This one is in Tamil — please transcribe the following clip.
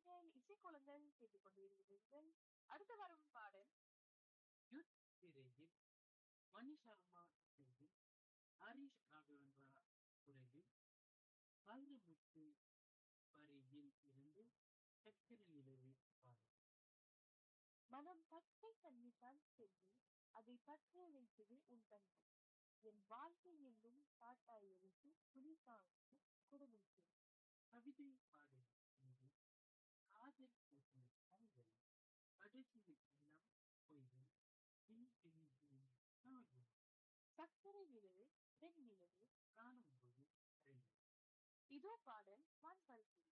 நீங்கள் இசைக்குழுங்கள் கேட்டுக்கொண்டிருக்கிறீர்கள் அடுத்து வரும் பாடல் யுத் திரையில் மணி சர்மா இசையில் ஹரிஷ் ராகவேந்திரா குரலில் வைரமுத்து வரியில் இருந்து சக்கரை நிலவு பாடல் மனம் பச்சை தண்ணித்தான் செல்வி அதை பற்ற வைத்தது உன் தன்மை என் வாழ்க்கை என்னும் காட்டாய் எரித்து துணிசாங்கி குடும்பத்து கவிதை பாடல் இன்று காதல் பூசும் கண்கள் கடைசியில் எல்லாம் பொய்கள் பின் பின் பின் நாடும் சக்கரை நிலவு பெண் நிலவு காணும்போது அறிவு இதோ பாடல் வான் பருத்தி